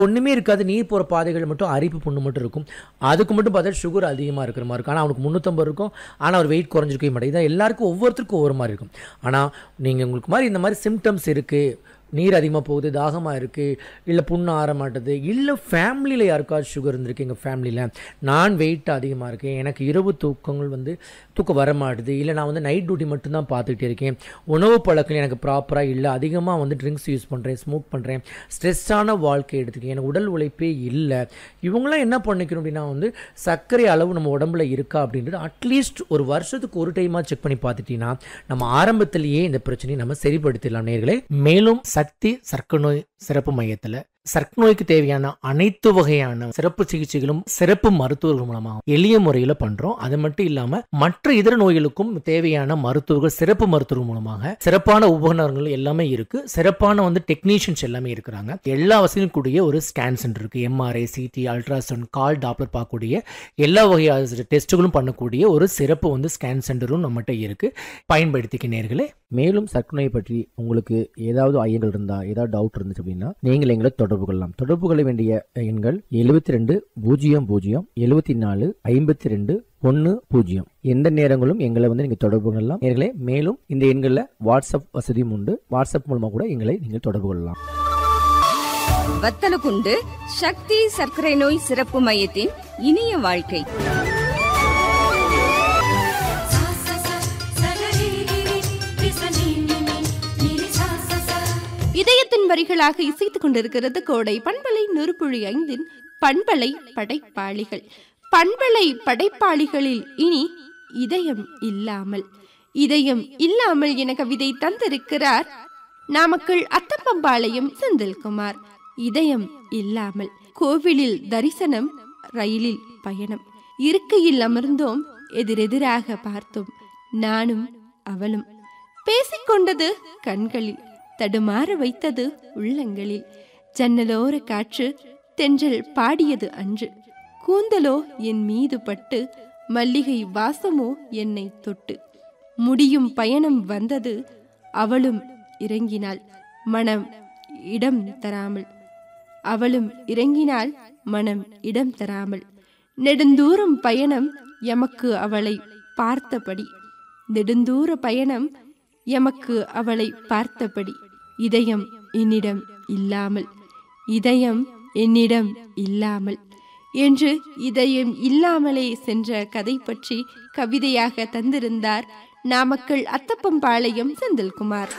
ஒன்றுமே இருக்காது நீர் போகிற பாதைகள் மட்டும் அரிப்பு புண்ணு மட்டும் இருக்கும் அதுக்கு மட்டும் பார்த்தா சுகர் அதிகமாக இருக்கிற மாதிரி இருக்கும் ஆனால் அவனுக்கு முந்நூற்றம்பது இருக்கும் ஆனால் அவர் வெயிட் குறைஞ்சிருக்கவே மாட்டேங்குது இதான் எல்லாருக்கும் ஒவ்வொருத்தருக்கும் ஒவ்வொரு மாதிரி இருக்கும் ஆனால் நீங்கள் உங்களுக்கு மாதிரி இந்த மாதிரி சிம்டம்ஸ் இருக்குது நீர் அதிகமாக போகுது தாகமாக இருக்குது இல்லை புண்ணு ஆற மாட்டுது இல்லை ஃபேமிலியில் யாருக்காவது சுகர் இருந்திருக்கு எங்கள் ஃபேமிலியில் நான் வெயிட் அதிகமாக இருக்கேன் எனக்கு இரவு தூக்கங்கள் வந்து தூக்கம் வர மாட்டுது இல்லை நான் வந்து நைட் டியூட்டி மட்டும்தான் பார்த்துக்கிட்டே இருக்கேன் உணவு பழக்கம் எனக்கு ப்ராப்பராக இல்லை அதிகமாக வந்து ட்ரிங்க்ஸ் யூஸ் பண்ணுறேன் ஸ்மோக் பண்ணுறேன் ஸ்ட்ரெஸ்ஸான வாழ்க்கை எடுத்துக்கேன் எனக்கு உடல் உழைப்பே இல்லை இவங்களாம் என்ன பண்ணிக்கணும் அப்படின்னா வந்து சர்க்கரை அளவு நம்ம உடம்புல இருக்கா அப்படின்றது அட்லீஸ்ட் ஒரு வருஷத்துக்கு ஒரு டைமாக செக் பண்ணி பார்த்துட்டீங்கன்னா நம்ம ஆரம்பத்திலேயே இந்த பிரச்சனையை நம்ம சரிப்படுத்திடலாம் நேர்களே மேலும் சக்தி சர்க்கரை நோய் சிறப்பு மையத்தில் சர்க்கரை நோய்க்கு தேவையான அனைத்து வகையான சிறப்பு சிகிச்சைகளும் சிறப்பு மருத்துவர்கள் மூலமாக எளிய முறையில் பண்றோம் அது மட்டும் இல்லாம மற்ற இதர நோய்களுக்கும் தேவையான மருத்துவர்கள் சிறப்பு மருத்துவர்கள் மூலமாக சிறப்பான உபகரணங்கள் எல்லாமே இருக்கு சிறப்பான வந்து டெக்னீஷியன்ஸ் எல்லாமே இருக்கிறாங்க எல்லா வசதியும் கூடிய ஒரு ஸ்கேன் சென்டர் இருக்கு MRI CT ultrasound colour Doppler பார்க்கக்கூடிய எல்லா வகையான டெஸ்ட்டுகளும் பண்ணக்கூடிய ஒரு சிறப்பு வந்து ஸ்கேன் சென்டரும் நம்மகிட்ட இருக்கு பயன்படுத்திக்க நேர்களே மேலும் சர்க்கரை நோயை பற்றி உங்களுக்கு ஏதாவது ஐயங்கள் இருந்தா ஏதாவது டவுட் இருந்துச்சு அப்படின்னா நீங்கள் எங்களை தொடர்பு கொள்ளலாம் தொடர்பு கொள்ள வேண்டிய எண்கள் எழுபத்தி ரெண்டு பூஜ்ஜியம் பூஜ்ஜியம் எழுபத்தி நாலு ஐம்பத்தி ரெண்டு ஒன்று பூஜ்ஜியம் எந்த நேரங்களும் எங்களை வந்து நீங்கள் தொடர்பு கொள்ளலாம் நேர்களே மேலும் இந்த எண்களில் வாட்ஸ்அப் வசதியும் உண்டு வாட்ஸ்அப் மூலமாக கூட எங்களை நீங்கள் தொடர்பு கொள்ளலாம் வத்தலகுண்டு சக்தி சர்க்கரை நோய் சிறப்பு மையத்தின் இனிய வாழ்க்கை இதயத்தின் வரிகளாக இசைத்துக் கொண்டிருக்கிறது கோடை பண்பலை நெருப்புழி ஐந்தின் பண்பலை படைப்பாளிகள் பண்பலை படைப்பாளிகளில் இனி இதயம் இல்லாமல் இதயம் இல்லாமல் என கவிதை தந்திருக்கிறார் நாமக்கல் அத்தப்பம்பாளையம் செந்தில்குமார் இதயம் இல்லாமல் கோவிலில் தரிசனம் ரயிலில் பயணம் இருக்கையில் அமர்ந்தோம் எதிரெதிராக பார்த்தோம் நானும் அவளும் பேசிக்கொண்டது கண்களில் தடுமாற வைத்தது உள்ளங்களில் ஜன்னலோர காற்று தென்றல் பாடியது அன்று கூந்தலோ என் மீது பட்டு மல்லிகை வாசமோ என்னை தொட்டு முடியும் பயணம் வந்தது அவளும் இறங்கினாள் மனம் இடம் தராமல் அவளும் இறங்கினாள் மனம் இடம் தராமல் நெடுந்தூரம் பயணம் எமக்கு அவளை பார்த்தபடி நெடுந்தூர பயணம் எமக்கு அவளை பார்த்தபடி இதயம் என்னிடம் இல்லாமல் இதயம் என்னிடம் இல்லாமல் என்று இதயம் இல்லாமலே சென்ற கதை பற்றி கவிதையாக தந்திருந்தார் நாமக்கல் அத்தப்பம்பாளையம் செந்தில்குமார்